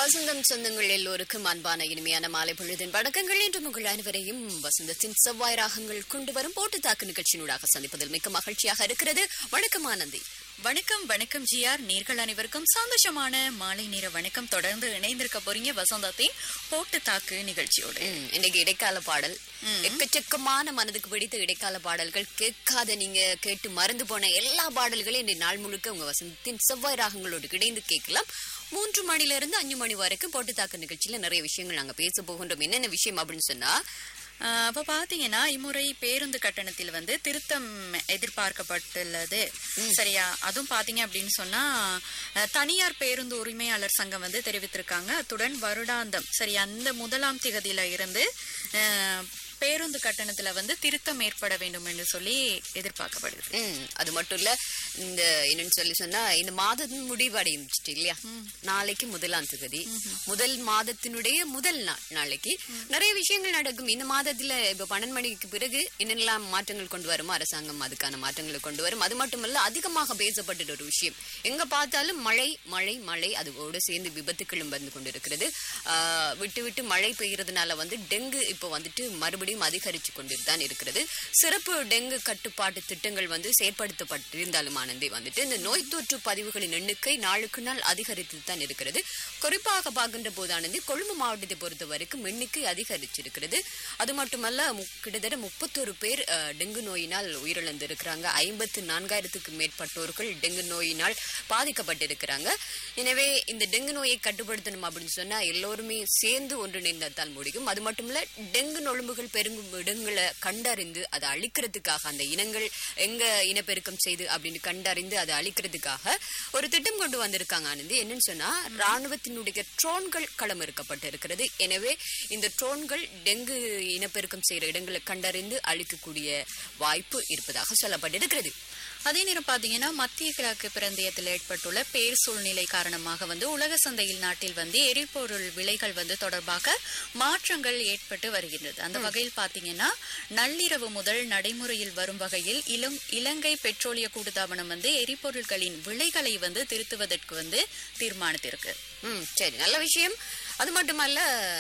வசந்தம் சொந்தங்கள் எல்லோருக்கும் அன்பான இனிமையான மாலை பொழுதின் வணக்கங்கள் என்று உங்கள் அனைவரையும் வசந்தத்தின் செவ்வாய் ராகங்கள் கொண்டு வரும் போட்டு தாக்கு நிகழ்ச்சியினூடாக சந்திப்பதில் மிக்க மகிழ்ச்சியாக இருக்கிறது வணக்கம் ஆனந்தி வணக்கம் வணக்கம் ஜிஆர் நேர்கள் அனைவருக்கும் சந்தோஷமான மாலை நேர வணக்கம் தொடர்ந்து இணைந்திருக்க போறீங்க வசந்தத்தின் போட்டு தாக்கு நிகழ்ச்சியோட ம், இன்னைக்கு இடைக்கால பாடல் எக்கச்சக்கமான மனதுக்கு பிடித்த இடைக்கால பாடல்கள் கேட்காத நீங்க கேட்டு மறந்து போன எல்லா பாடல்களையும் இன்றைய நாள் முழுக்க உங்க வசந்தத்தின் செவ்வாய் ராகங்களோடு இணைந்து கேட்கலாம் மூன்று மணில இருந்து அஞ்சு மணி வரைக்கும் போட்டு தாக்கு நிகழ்ச்சியில நிறைய விஷயங்கள் நாங்க பேச போகின்றோம் என்னென்ன விஷயம் அப்படின்னு சொன்னா ஆஹ் அப்ப பாத்தீங்கன்னா இம்முறை பேருந்து கட்டணத்தில் வந்து திருத்தம் எதிர்பார்க்கப்பட்டுள்ளது சரியா அதுவும் பாத்தீங்க அப்படின்னு சொன்னா அஹ், தனியார் பேருந்து உரிமையாளர் சங்கம் வந்து தெரிவித்திருக்காங்க அத்துடன் வருடாந்தம் சரி அந்த முதலாம் திகதியில இருந்து அஹ், பேருந்து கட்டணத்துல வந்து திருத்தம் ஏற்பட வேண்டும் என்று சொல்லி எதிர்பார்க்கப்படுது ம், அது மட்டும் இல்ல இந்த என்னன்னு சொல்லி சொன்னா இந்த மாதம் முடிவடைஞ்சிட்டு இல்லையா நாளைக்கு முதலாம் தேதி முதல் மாதத்தினுடைய முதல் நாள் நாளைக்கு நிறைய விஷயங்கள் நடக்கும் இந்த மாதத்துல இப்ப பன்னெண்டு மணிக்கு பிறகு என்னெல்லாம் மாற்றங்கள் கொண்டு வருமோ அரசாங்கம் அதுக்கான மாற்றங்களை கொண்டு வரும் அது மட்டுமல்ல அதிகமாக பேசப்பட்ட ஒரு விஷயம் எங்க பார்த்தாலும் மழை மழை மழை அதோடு சேர்ந்து விபத்துக்களும் வந்து கொண்டிருக்கிறது ஆஹ், விட்டு விட்டு மழை பெய்யறதுனால வந்து டெங்கு இப்போ வந்துட்டு மறுபடியும் அதிகரிச்சு கொண்டு தான் இருக்கிறது சிறப்பு டெங்கு கட்டுப்பாட்டு திட்டங்கள் வந்து செயற்படுத்தப்பட்டிருந்தாலும் ஆனந்தே வந்துட்டு இந்த நோய் தொற்று பதிவுகளின் எண்ணிக்கை நாளுக்கு நாள் அதிகரித்து தான் இருக்கிறது குறிப்பாக பார்க்கின்ற போதானது கொழும்பு மாவட்டத்தை பொறுத்த வரைக்கும் எண்ணிக்கை அதிகரிச்சிருக்கிறது அது மட்டுமல்ல மு- கிட்டத்தட்ட முப்பத்தொரு பேர் அஹ், டெங்கு நோயினால் உயிரிழந்திருக்கிறாங்க ஐம்பத்து நான்காயிரத்துக்கு மேற்பட்டோர்கள் டெங்கு நோயினால் பாதிக்கப்பட்டிருக்கிறாங்க எனவே இந்த டெங்கு நோயை கட்டுப்படுத்தணும் அப்படின்னு சொன்னா எல்லோருமே சேர்ந்து ஒன்றிணைந்தால் முடியும் அது மட்டும் இல்ல டெங்கு நொழும்புகள் பெருங்கும் இடங்களை கண்டறிந்து அதை அழிக்கிறதுக்காக அந்த இனங்கள் எங்க இனப்பெருக்கம் செய்து அப்படின்னு கண்டறிந்து அதை அழிக்கிறதுக்காக ஒரு திட்டம் கொண்டு வந்திருக்காங்க ஆனந்தி என்னன்னு சொன்னா ராணுவத்தினுடைய ட்ரோன்கள் களமிறக்கப்பட்டு இருக்கிறது எனவே இந்த ட்ரோன்கள் டெங்கு இனப்பெருக்கம் செய்யற இடங்களை கண்டறிந்து அழிக்கக்கூடிய வாய்ப்பு இருப்பதாக சொல்லப்பட்டிருக்கிறது அதே நேரம் பாத்தீங்கன்னா மத்திய கிழக்கு பிராந்தியத்தில் ஏற்பட்டுள்ள பேர் சூழ்நிலை காரணமாக வந்து உலக சந்தையில் நாட்டில் வந்து எரிபொருள் விலைகள் வந்து தொடர்பாக மாற்றங்கள் ஏற்பட்டு வருகின்றது அந்த வகையில் பாத்தீங்கன்னா நள்ளிரவு முதல் நடைமுறையில் வரும் வகையில் இலம் இலங்கை பெட்ரோலிய கூட்டுத்தாபனம் வந்து எரிபொருட்களின் விலைகளை வந்து திருத்துவதற்கு வந்து தீர்மானித்திருக்கு ம் சரி நல்ல விஷயம் அது மட்டுமல்ல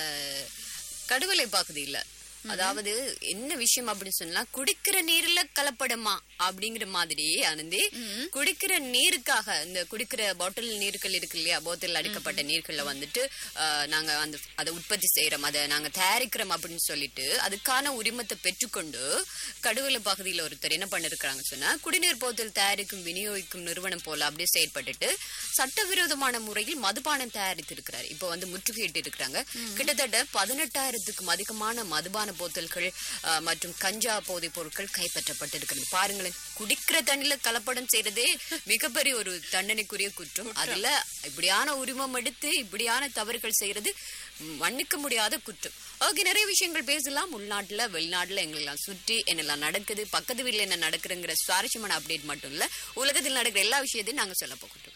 கடுவலை பாக்குது இல்ல அதாவது என்ன விஷயம் அப்படின்னு சொன்னா குடிக்கிற நீர்ல கலப்படமா அப்படிங்கிற மாதிரி ஆனந்தி குடிக்கிற நீருக்காக இந்த குடிக்கிற பாட்டில் நீர்கள் இருக்கு இல்லையா போத்தல் அடிக்கப்பட்ட நீர்கள்ல வந்துட்டு ஆஹ், நாங்க அந்த அதை உற்பத்தி செய்யறோம் அதை நாங்க தயாரிக்கிறோம் அப்படின்னு சொல்லிட்டு அதுக்கான உரிமத்தை பெற்றுக்கொண்டு கடுவலை பகுதியில ஒருத்தர் என்ன பண்ணிருக்காங்க சொன்னா குடிநீர் போத்தல் தயாரிக்கும் விநியோகிக்கும் நிறுவனம் போல அப்படியே செயற்பட்டுட்டு சட்டவிரோதமான முறையில் மதுபானம் தயாரித்திருக்கிறார் இப்போ வந்து முற்றுகையிட்டு இருக்கிறாங்க கிட்டத்தட்ட பதினெட்டாயிரத்துக்கும் அதிகமான மதுபான போத்தல்கள் ஆஹ், மற்றும் கஞ்சா போதைப் பொருட்கள் கைப்பற்றப்பட்டிருக்கிறது பாருங்களேன் குடிக்கிற தண்ணில கலப்படம் செய்யறதே மிகப்பெரிய ஒரு தண்டனைக்குரிய குற்றம் அதுல இப்படியான உரிமம் எடுத்து இப்படியான தவறுகள் செய்யறது மன்னிக்க முடியாத குற்றம் ஓகே நிறைய விஷயங்கள் பேசலாம் உள்நாட்டுல வெளிநாட்டுல எங்களெல்லாம் சுற்றி என்னெல்லாம் நடக்குது பக்கத்து வீட்டுல என்ன நடக்குதுங்கிற சுவாரஸ்யமான அப்டேட் மட்டும் இல்ல உலகத்தில் நடக்கிற எல்லா விஷயத்தையும் நாங்க சொல்ல போகிறோம்